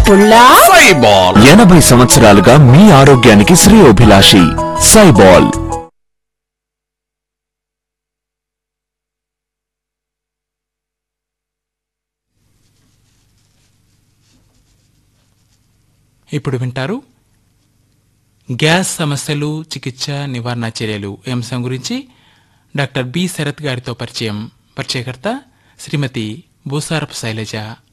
పుల్లా సైబాల్ ఎనభై సంవత్సరాలుగా మీ ఆరోగ్యానికి శ్రేయోభిలాషి సైబాల్ ఇప్పుడు వింటారు గ్యాస్ సమస్యలు చికిత్స నివారణ చర్యలు ఈ అంశం గురించి డాక్టర్ బి శరత్ గారితో పరిచయం పరిచయకర్త శ్రీమతి భూసారపు శైలజ